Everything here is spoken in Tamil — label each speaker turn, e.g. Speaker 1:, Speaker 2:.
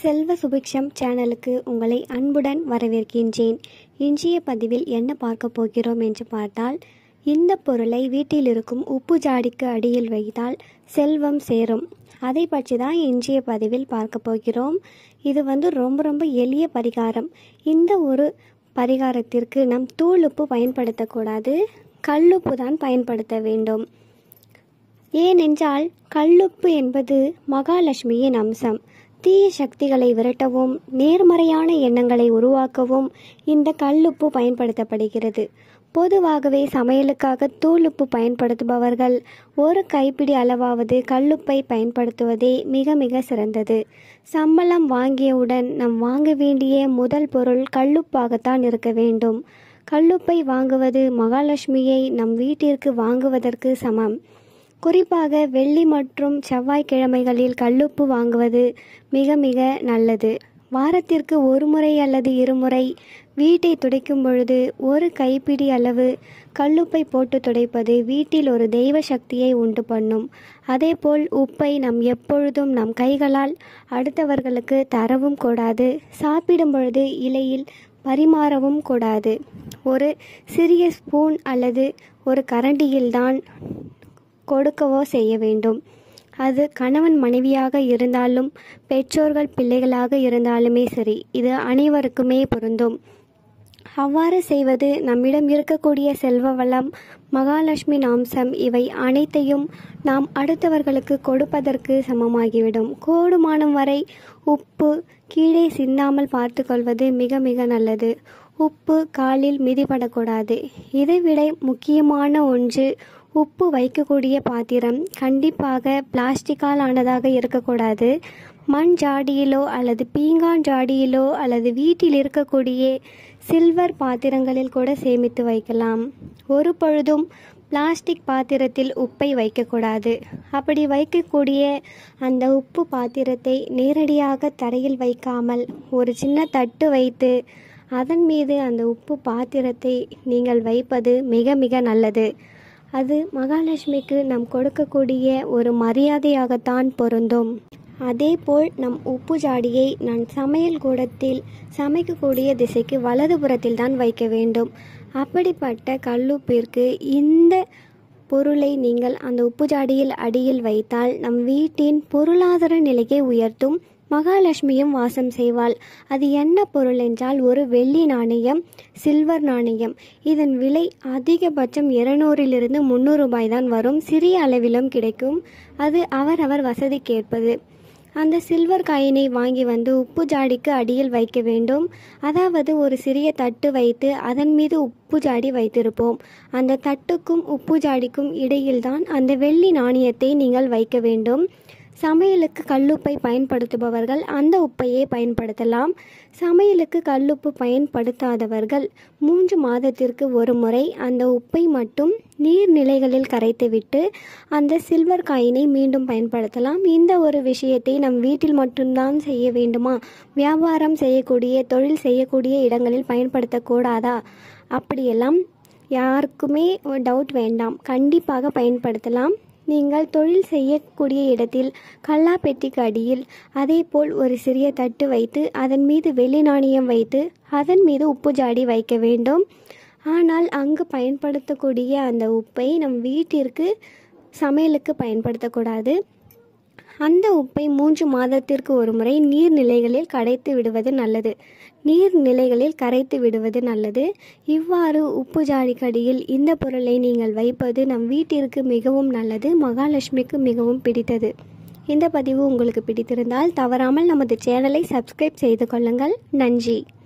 Speaker 1: செல்வ சுபிக்ஷம் சேனலுக்கு உங்களை அன்புடன் வரவேற்கின்றேன் இன்றைய பதிவில் என்ன பார்க்க போகிறோம் என்று பார்த்தால் இந்த பொருளை வீட்டில் இருக்கும் உப்பு ஜாடிக்கு அடியில் வைத்தால் செல்வம் சேரும் அதை பற்றி தான் இன்றைய பதிவில் பார்க்க போகிறோம் இது வந்து ரொம்ப ரொம்ப எளிய பரிகாரம் இந்த ஒரு பரிகாரத்திற்கு நம் தூளுப்பு பயன்படுத்தக்கூடாது கல்லுப்பு தான் பயன்படுத்த வேண்டும் ஏனென்றால் கல்லுப்பு என்பது மகாலட்சுமியின் அம்சம் தீய சக்திகளை விரட்டவும் நேர்மறையான எண்ணங்களை உருவாக்கவும் இந்த கல்லுப்பு பயன்படுத்தப்படுகிறது பொதுவாகவே சமையலுக்காக தூளுப்பு பயன்படுத்துபவர்கள் ஒரு கைப்பிடி அளவாவது கல்லுப்பை பயன்படுத்துவதே மிக மிக சிறந்தது சம்பளம் வாங்கியவுடன் நாம் வாங்க வேண்டிய முதல் பொருள் கல்லுப்பாகத்தான் இருக்க வேண்டும் கல்லுப்பை வாங்குவது மகாலட்சுமியை நம் வீட்டிற்கு வாங்குவதற்கு சமம் குறிப்பாக வெள்ளி மற்றும் செவ்வாய்க்கிழமைகளில் கல்லுப்பு வாங்குவது மிக மிக நல்லது வாரத்திற்கு ஒரு முறை அல்லது இருமுறை வீட்டை துடைக்கும் பொழுது ஒரு கைப்பிடி அளவு கல்லுப்பை போட்டு துடைப்பது வீட்டில் ஒரு தெய்வ சக்தியை உண்டு பண்ணும் அதேபோல் உப்பை நம் எப்பொழுதும் நம் கைகளால் அடுத்தவர்களுக்கு தரவும் கூடாது சாப்பிடும் பொழுது இலையில் பரிமாறவும் கூடாது ஒரு சிறிய ஸ்பூன் அல்லது ஒரு கரண்டியில்தான் கொடுக்கவோ செய்ய வேண்டும் அது கணவன் மனைவியாக இருந்தாலும் பெற்றோர்கள் பிள்ளைகளாக இருந்தாலுமே சரி இது அனைவருக்குமே பொருந்தும் அவ்வாறு செய்வது நம்மிடம் இருக்கக்கூடிய செல்வ வளம் மகாலட்சுமி அம்சம் இவை அனைத்தையும் நாம் அடுத்தவர்களுக்கு கொடுப்பதற்கு சமமாகிவிடும் கூடுமானம் வரை உப்பு கீழே சிந்தாமல் பார்த்து கொள்வது மிக மிக நல்லது உப்பு காலில் மிதிப்படக்கூடாது இதைவிட முக்கியமான ஒன்று உப்பு வைக்கக்கூடிய பாத்திரம் கண்டிப்பாக பிளாஸ்டிக்கால் ஆனதாக இருக்கக்கூடாது மண் ஜாடியிலோ அல்லது பீங்கான் ஜாடியிலோ அல்லது வீட்டில் இருக்கக்கூடிய சில்வர் பாத்திரங்களில் கூட சேமித்து வைக்கலாம் ஒரு பொழுதும் பிளாஸ்டிக் பாத்திரத்தில் உப்பை வைக்கக்கூடாது அப்படி வைக்கக்கூடிய அந்த உப்பு பாத்திரத்தை நேரடியாக தரையில் வைக்காமல் ஒரு சின்ன தட்டு வைத்து அதன் மீது அந்த உப்பு பாத்திரத்தை நீங்கள் வைப்பது மிக மிக நல்லது அது மகாலட்சுமிக்கு நாம் கொடுக்கக்கூடிய ஒரு மரியாதையாகத்தான் பொருந்தும் அதேபோல் நம் உப்பு ஜாடியை நான் சமையல் கூடத்தில் சமைக்கக்கூடிய திசைக்கு வலதுபுறத்தில் தான் வைக்க வேண்டும் அப்படிப்பட்ட கல்லுப்பிற்கு இந்த பொருளை நீங்கள் அந்த உப்பு ஜாடியில் அடியில் வைத்தால் நம் வீட்டின் பொருளாதார நிலையை உயர்த்தும் மகாலட்சுமியும் வாசம் செய்வாள் அது என்ன பொருள் என்றால் ஒரு வெள்ளி நாணயம் சில்வர் நாணயம் இதன் விலை அதிகபட்சம் இருநூறிலிருந்து முந்நூறு ரூபாய் தான் வரும் சிறிய அளவிலும் கிடைக்கும் அது அவரவர் வசதிக்கேற்பது அந்த சில்வர் காயினை வாங்கி வந்து உப்பு ஜாடிக்கு அடியில் வைக்க வேண்டும் அதாவது ஒரு சிறிய தட்டு வைத்து அதன் மீது உப்பு ஜாடி வைத்திருப்போம் அந்த தட்டுக்கும் உப்பு ஜாடிக்கும் இடையில்தான் அந்த வெள்ளி நாணயத்தை நீங்கள் வைக்க வேண்டும் சமையலுக்கு கல்லுப்பை பயன்படுத்துபவர்கள் அந்த உப்பையே பயன்படுத்தலாம் சமையலுக்கு கல்லுப்பு பயன்படுத்தாதவர்கள் மூன்று மாதத்திற்கு ஒரு முறை அந்த உப்பை மட்டும் நீர்நிலைகளில் கரைத்துவிட்டு அந்த சில்வர் காயினை மீண்டும் பயன்படுத்தலாம் இந்த ஒரு விஷயத்தை நம் வீட்டில் மட்டும்தான் செய்ய வேண்டுமா வியாபாரம் செய்யக்கூடிய தொழில் செய்யக்கூடிய இடங்களில் பயன்படுத்தக்கூடாதா அப்படியெல்லாம் யாருக்குமே டவுட் வேண்டாம் கண்டிப்பாக பயன்படுத்தலாம் நீங்கள் தொழில் செய்யக்கூடிய இடத்தில் கல்லாப்பெட்டிக்கு அடியில் அதேபோல் ஒரு சிறிய தட்டு வைத்து அதன் மீது வெள்ளி நாணயம் வைத்து அதன் மீது உப்பு ஜாடி வைக்க வேண்டும் ஆனால் அங்கு பயன்படுத்தக்கூடிய அந்த உப்பை நம் வீட்டிற்கு சமையலுக்கு பயன்படுத்தக்கூடாது அந்த உப்பை மூன்று மாதத்திற்கு ஒரு முறை நீர்நிலைகளில் கரைத்து விடுவது நல்லது நீர்நிலைகளில் கரைத்து விடுவது நல்லது இவ்வாறு உப்பு ஜாடிக்கடியில் இந்த பொருளை நீங்கள் வைப்பது நம் வீட்டிற்கு மிகவும் நல்லது மகாலட்சுமிக்கு மிகவும் பிடித்தது இந்த பதிவு உங்களுக்கு பிடித்திருந்தால் தவறாமல் நமது சேனலை சப்ஸ்கிரைப் செய்து கொள்ளுங்கள் நன்றி